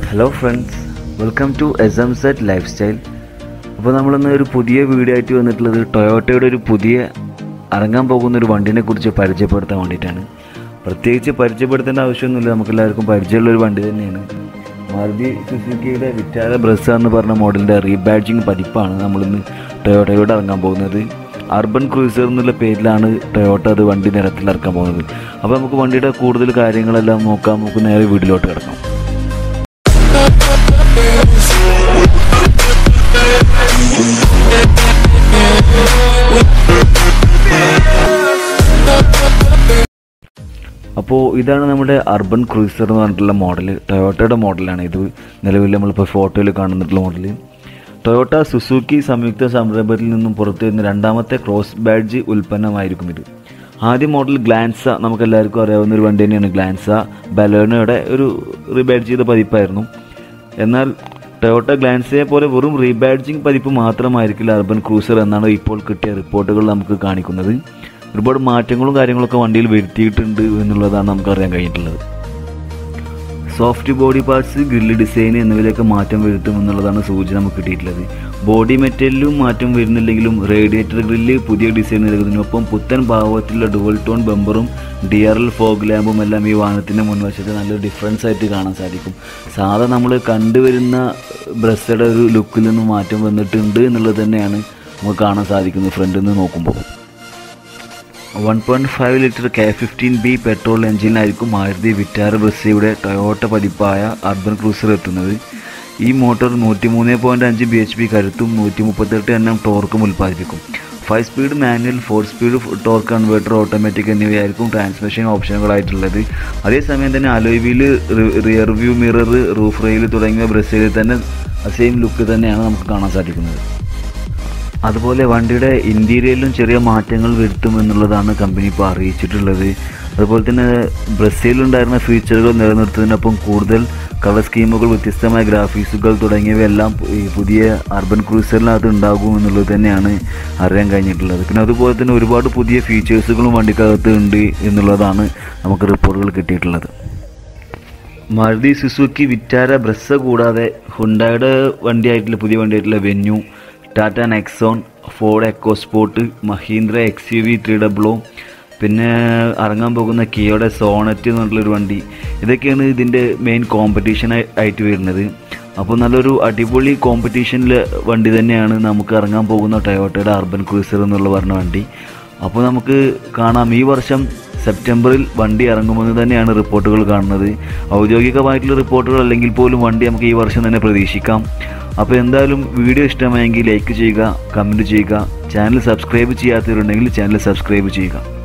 hello friends welcome to S M set lifestyle അപ്പോൾ നമ്മളിന്ന് ഒരു പുതിയ വീഡിയോ ആയിട്ട് വന്നിട്ടുള്ളത് ടൊയോട്ടയുടെ ഒരു പുതിയ ഇറങ്ങാൻ പോകുന്ന ഒരു വണ്ടിനെ കുറിച്ച് പരിചയപ്പെടുത്താൻ വേണ്ടിയിട്ടാണ് പ്രത്യേകിച്ച് പരിചയപ്പെടുത്തേണ്ട ആവശ്യമൊന്നുമില്ല നമുക്കെല്ലാവർക്കും പരിചയമുള്ള ഒരു വണ്ടി തന്നെയാണ് മാരുതി സുസുക്കിയുടെ വിറ്റാര ബ്രസ എന്ന് പറഞ്ഞ മോഡലിൻ്റെ റീബാഡ്ജിങ് പതിപ്പാണ് നമ്മളിന്ന് ടൊയോട്ടയോട് ഇറങ്ങാൻ പോകുന്നത് അർബൻ ക്രൂസർ എന്നുള്ള പേരിലാണ് ടൊയോട്ട അത് വണ്ടി നിരത്തിൽ ഇറക്കാൻ പോകുന്നത് അപ്പോൾ നമുക്ക് വണ്ടിയുടെ കൂടുതൽ കാര്യങ്ങളെല്ലാം നോക്കാം നമുക്ക് നേരെ വീട്ടിലോട്ട് കിടക്കാം അപ്പോൾ ഇതാണ് നമ്മുടെ അർബൻ ക്രൂസർ എന്ന് പറഞ്ഞിട്ടുള്ള മോഡൽ ടൊയോട്ടയുടെ മോഡലാണ് ഇത് നിലവിൽ നമ്മളിപ്പോൾ ഫോട്ടോയിൽ കാണുന്നിട്ടുള്ള മോഡൽ ടൊയോട്ട സുസുക്കി സംയുക്ത സംരംഭത്തിൽ നിന്നും പുറത്തു വരുന്ന രണ്ടാമത്തെ ക്രോസ് ബാഡ്ജ് ഉൽപ്പന്നമായിരിക്കും ഇത് ആദ്യ മോഡൽ ഗ്ലാൻസ നമുക്ക് എല്ലാവർക്കും അറിയാവുന്ന ഒരു വണ്ടി തന്നെയാണ് ഗ്ലാൻസ ബലോണയുടെ ഒരു റീബാഡ്ജ് ചെയ്ത പതിപ്പായിരുന്നു എന്നാൽ ടൊയോട്ട ഗ്ലാൻസയെ പോലെ വെറും റീബാഡ്ജിങ് പതിപ്പ് മാത്രമായിരിക്കില്ല അർബൻ ക്രൂസർ എന്നാണ് ഇപ്പോൾ കിട്ടിയ റിപ്പോർട്ടുകൾ നമുക്ക് കാണിക്കുന്നത് ഒരുപാട് മാറ്റങ്ങളും കാര്യങ്ങളൊക്കെ വണ്ടിയിൽ വരുത്തിയിട്ടുണ്ട് എന്നുള്ളതാണ് നമുക്ക് അറിയാൻ കഴിഞ്ഞിട്ടുള്ളത് soft body parts grill design എന്നിവയിലേക്ക് മാറ്റം വരുത്തും എന്നുള്ളതാണ് സൂചന നമുക്ക് കിട്ടിയിട്ടുള്ളത് ബോഡി മെറ്റലിലും മാറ്റം വരുന്നില്ലെങ്കിലും റേഡിയേറ്റർ ഗ്രില്ല് പുതിയ ഡിസൈൻ നൽകുന്നതിനൊപ്പം പുത്തൻ ഭാവത്തിലുള്ള ഡുവൽ ടോൺ ബമ്പറും ഡി ആർ എൽ ഫോഗ് ലാമ്പും എല്ലാം ഈ വാഹനത്തിൻ്റെ മുൻവശത്ത് നല്ലൊരു ഡിഫറൻസ് ആയിട്ട് കാണാൻ സാധിക്കും സാധാ നമ്മൾ കണ്ടുവരുന്ന ബ്രസ്സയുടെ ഒരു ലുക്കിൽ നിന്ന് മാറ്റം വന്നിട്ടുണ്ട് എന്നുള്ളത് തന്നെയാണ് നമുക്ക് കാണാൻ സാധിക്കുന്നത് ഫ്രണ്ടിൽ നിന്ന് നോക്കുമ്പോൾ one point five litre K fifteen B petrol എഞ്ചിനായിരിക്കും മാരുതി വിറ്റാര ബ്രസയുടെ ടൊയോട്ട പതിപ്പായ അർബൻ ക്രൂസർ എത്തുന്നത് ഈ മോട്ടോർ നൂറ്റി മൂന്ന് പോയിൻറ്റ് അഞ്ച് ബി എച്ച് പി കരുത്തും നൂറ്റി മുപ്പത്തെട്ട് എണ്ണം ടോർക്കും ഉൽപ്പാദിപ്പിക്കും five speed manual four speed torque converter automatic എന്നിവയായിരിക്കും ട്രാൻസ്മിഷൻ ഓപ്ഷനുകളായിട്ടുള്ളത് അതേസമയം തന്നെ alloy wheel rear view mirror roof rail തുടങ്ങിയ ബ്രസയിൽ തന്നെ സെയിം ലുക്ക് തന്നെയാണ് നമുക്ക് കാണാൻ സാധിക്കുന്നത് അതുപോലെ വണ്ടിയുടെ ഇൻറ്റീരിയറിലും ചെറിയ മാറ്റങ്ങൾ വരുത്തുമെന്നുള്ളതാണ് കമ്പനി ഇപ്പോൾ അറിയിച്ചിട്ടുള്ളത് അതുപോലെ തന്നെ ബ്രസീലുണ്ടായിരുന്ന ഫീച്ചറുകൾ നിലനിർത്തുന്നതിനൊപ്പം കൂടുതൽ കളർ സ്കീമുകൾ വ്യത്യസ്തമായ ഗ്രാഫിക്സുകൾ തുടങ്ങിയവയെല്ലാം ഈ പുതിയ അർബൻ ക്രൂസറിനകത്ത് ഉണ്ടാകും എന്നുള്ളത് തന്നെയാണ് അറിയാൻ കഴിഞ്ഞിട്ടുള്ളത് പിന്നെ അതുപോലെ തന്നെ ഒരുപാട് പുതിയ ഫീച്ചേഴ്സുകളും വണ്ടിക്കകത്ത് ഉണ്ട് എന്നുള്ളതാണ് നമുക്ക് റിപ്പോർട്ടുകൾ കിട്ടിയിട്ടുള്ളത് മാരുതി സുസുക്കി വിറ്റാര ബ്രസ്സ കൂടാതെ ഹുണ്ടായുടെ വണ്ടിയായിട്ടുള്ള പുതിയ വണ്ടിയായിട്ടുള്ള Venue Tata Nexon Ford EcoSport Mahindra X U V three double O പിന്നെ ഇറങ്ങാൻ പോകുന്ന കിയോയുടെ സോണറ്റ് എന്ന് പറഞ്ഞിട്ടുള്ളൊരു വണ്ടി ഇതൊക്കെയാണ് ഇതിൻ്റെ മെയിൻ കോമ്പറ്റീഷൻ ആയിട്ട് വരുന്നത് അപ്പോൾ നല്ലൊരു അടിപൊളി കോമ്പറ്റീഷനിൽ വണ്ടി തന്നെയാണ് നമുക്ക് ഇറങ്ങാൻ പോകുന്ന ടൊയോട്ടയുടെ അർബൻ ക്രൂസർ എന്നുള്ള പറഞ്ഞ വണ്ടി അപ്പോൾ നമുക്ക് കാണാം ഈ വർഷം സെപ്റ്റംബറിൽ വണ്ടി ഇറങ്ങുമെന്ന് തന്നെയാണ് റിപ്പോർട്ടുകൾ കാണുന്നത് ഔദ്യോഗികമായിട്ടുള്ള റിപ്പോർട്ടുകൾ അല്ലെങ്കിൽ പോലും വണ്ടി നമുക്ക് ഈ വർഷം തന്നെ പ്രതീക്ഷിക്കാം അപ്പോൾ എന്തായാലും വീഡിയോ ഇഷ്ടമായെങ്കിൽ ലൈക്ക് ചെയ്യുക കമൻറ്റ് ചെയ്യുക ചാനൽ സബ്സ്ക്രൈബ് ചെയ്യാത്തവരുണ്ടെങ്കിൽ ചാനൽ സബ്സ്ക്രൈബ് ചെയ്യുക